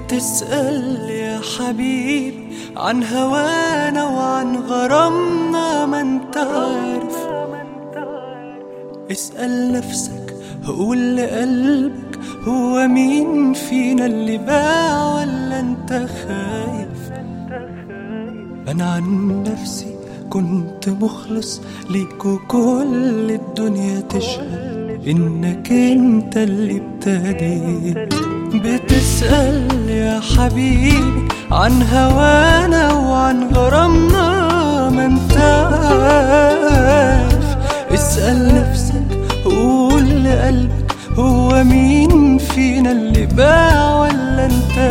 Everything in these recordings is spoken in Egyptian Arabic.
بتسأل يا حبيبي عن هوانا وعن غرامنا ما انت عارف اسأل نفسك قول لقلبك هو مين فينا اللي باع ولا انت خايف انا عن نفسي كنت مخلص ليك وكل الدنيا تشهد انك انت اللي ابتديت بتسأل يا حبيبي عن هوانا وعن غرامنا ما انت عارف اسأل نفسك قول لقلبك هو مين فينا اللي باع ولا انت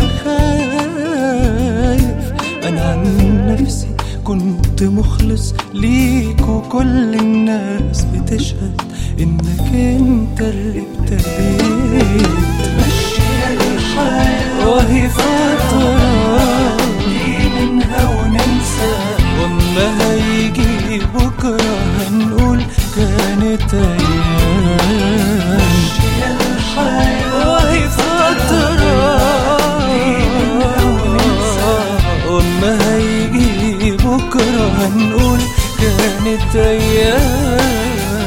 خايف انا عن نفسي كنت مخلص ليك وكل الناس بتشهد انك انت اللي ابتديت مشي الحياة وهي فترة دي منها وننسى واما هيجي بكرة هنقول كانت ايام مشي الحياة وهي فترة دي منها وننسى واما هيجي بكرة هنقول كانت ايام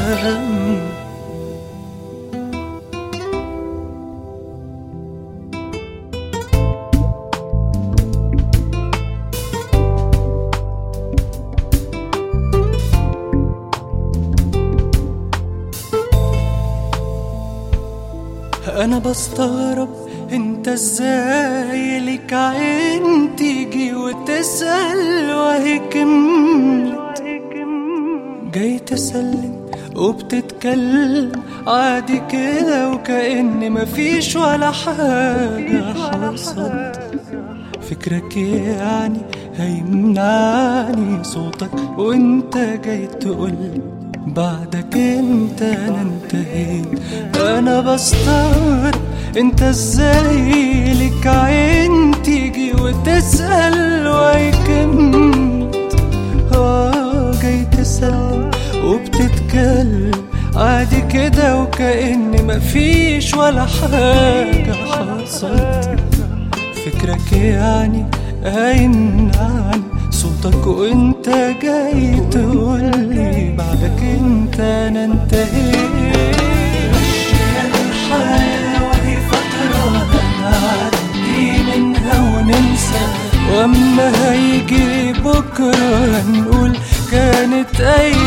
انا بستغرب انت ازاي لك عين تيجي وتسأل وهي كملت جاي تسلم وبتتكلم عادي كده وكأن مفيش ولا حاجة حصلت فكرك يعني هيمنعني صوتك وانت جاي تقولي بعدك انت انا انتهيت انا بستغرب انت ازاي لك عين تيجي وتسأل وهي كملت اه جاي تسلم وبتتكلم عادي كده وكأن مفيش ولا حاجة حصلت فكرك يعني هيمنعني صوتك وانت جاي تقولي بعدك انت انا انتهيت الحياة وهي فترة هنعدي منها وننسى واما هيجي بكرة هنقول كانت ايام